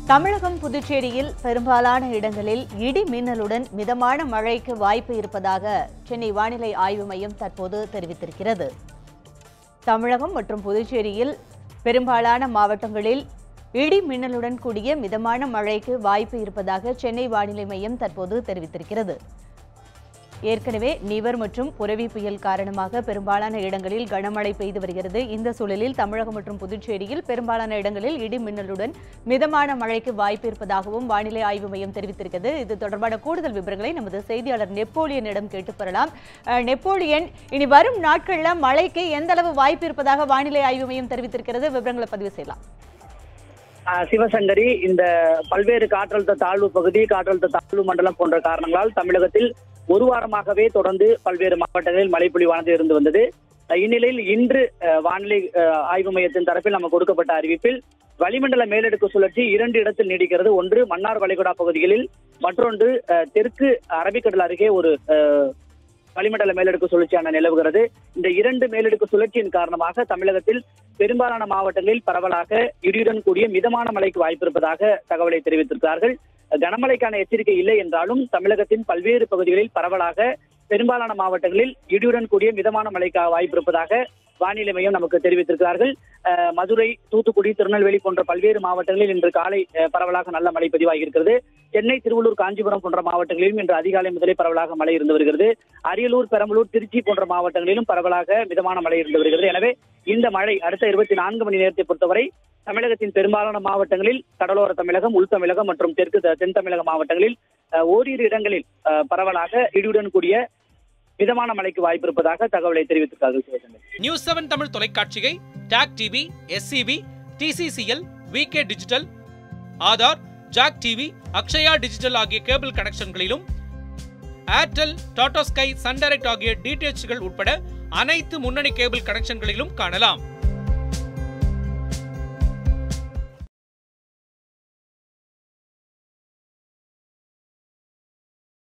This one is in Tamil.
தமிழகம் புதுச்சேரியில் பெரும்பாலான இடங்களில் இடி மின்னலுடன் மிதமான மழைக்கு வாய்ப்பு இருப்பதாக சென்னை வானிலை ஆய்வு மையம் தற்போது தெரிவித்திருக்கிறது தமிழகம் மற்றும் புதுச்சேரியில் பெரும்பாலான மாவட்டங்களில் இடி மின்னலுடன் கூடிய மிதமான மழைக்கு வாய்ப்பு இருப்பதாக சென்னை வானிலை மையம் தற்போது தெரிவித்திருக்கிறது ஏற்கனவே நிவர் மற்றும் புரவி புயல் காரணமாக பெரும்பாலான இடங்களில் கனமழை பெய்து வருகிறது இந்த சூழலில் தமிழகம் மற்றும் புதுச்சேரியில் பெரும்பாலான இடங்களில் இடி மின்னலுடன் மிதமான மழைக்கு வாய்ப்பு இருப்பதாகவும் வானிலை ஆய்வு மையம் தெரிவித்திருக்கிறது இது தொடர்பான கூடுதல் விவரங்களை நமது செய்தியாளர் நெப்போலியனிடம் கேட்டு பெறலாம் அஹ், நெப்போலியன் இனி வரும் நாட்கள்ல மழைக்கு எந்த அளவு வாய்ப்பு இருப்பதாக வானிலை ஆய்வு மையம் தெரிவித்திருக்கிறது விவரங்களை பதிவு செய்யலாம் ஆஹ் சிவசங்கரி இந்த பல்வேறு காற்றழுத்த தாழ்வு பகுதி காற்றழுத்த தாழ்வு மண்டலம் போன்ற காரணங்களால் தமிழகத்தில் ஒரு வாரமாகவே தொடர்ந்து பல்வேறு மாவட்டங்களில் மழை பொழிவானது இருந்து வந்தது அஹ் இந்நிலையில் இன்று அஹ், வானிலை அஹ், ஆய்வு மையத்தின் தரப்பில் நமக்கு கொடுக்கப்பட்ட அறிவிப்பில் வளிமண்டல மேலடுக்கு சுழற்சி இரண்டு இடத்தில் நீடிக்கிறது ஒன்று மன்னார் வளைகுடா பகுதிகளில் மற்றொன்று அஹ், தெற்கு அரபிக்கடல் அருகே ஒரு அஹ், வளிமண்டல மேலடுக்கு சுழற்சியான நிலவுகிறது இந்த இரண்டு மேலடுக்கு சுழற்சியின் காரணமாக தமிழகத்தில் பெரும்பாலான மாவட்டங்களில் பரவலாக இடியுடன் கூடிய மிதமான மழைக்கு வாய்ப்பு இருப்பதாக தகவலை தெரிவித்திருக்கிறார்கள் கனமழைக்கான எச்சரிக்கை இல்லை என்றாலும் தமிழகத்தின் பல்வேறு பகுதிகளில் பரவலாக பெரும்பாலான மாவட்டங்களில் இடியுடன் கூடிய மிதமான மழைக்கு வாய்ப்பு இருப்பதாக வானிலை மையம் நமக்கு தெரிவித்திருக்கிறார்கள் அஹ், மதுரை தூத்துக்குடி திருநெல்வேலி போன்ற பல்வேறு மாவட்டங்களில் இன்று காலை அஹ், பரவலாக நல்ல மழை பதிவாகி இருக்கிறது சென்னை திருவள்ளூர் காஞ்சிபுரம் போன்ற மாவட்டங்களிலும் இன்று அதிகாலை முதலே பரவலாக மழை இருந்து வருகிறது அரியலூர் பெரம்பலூர் திருச்சி போன்ற மாவட்டங்களிலும் பரவலாக மிதமான மழை இருந்து வருகிறது எனவே இந்த மழை அடுத்த இருபத்தி நான்கு மணி நேரத்தை பொறுத்தவரை தமிழகத்தின் பெரும்பாலான மாவட்டங்களில் கடலோர தமிழகம் உள் தமிழகம் மற்றும் தெற்கு த- தென் தமிழக மாவட்டங்களில் அஹ், ஓரிரு இடங்களில் அஹ், பரவலாக இடியுடன் கூடிய மிதமான மழைக்கு வாய்ப்பு இருப்பதாக தகவலை தெரிவித்திருக்கிறார்கள் சிவசங்கர் நியூஸ் செவன் தமிழ் தொலைக்காட்சியை TAC TV SCP TCCL VK digital Aadhaar Jack TV Akshaya digital ஆகிய கேபிள் கனெக்ஷன்களிலும் Airtel Tata Sky Sun Direct ஆகிய டிடிஎச்கள் உட்பட அனைத்து முன்னணி கேபிள் கனெக்ஷன்களிலும் காணலாம்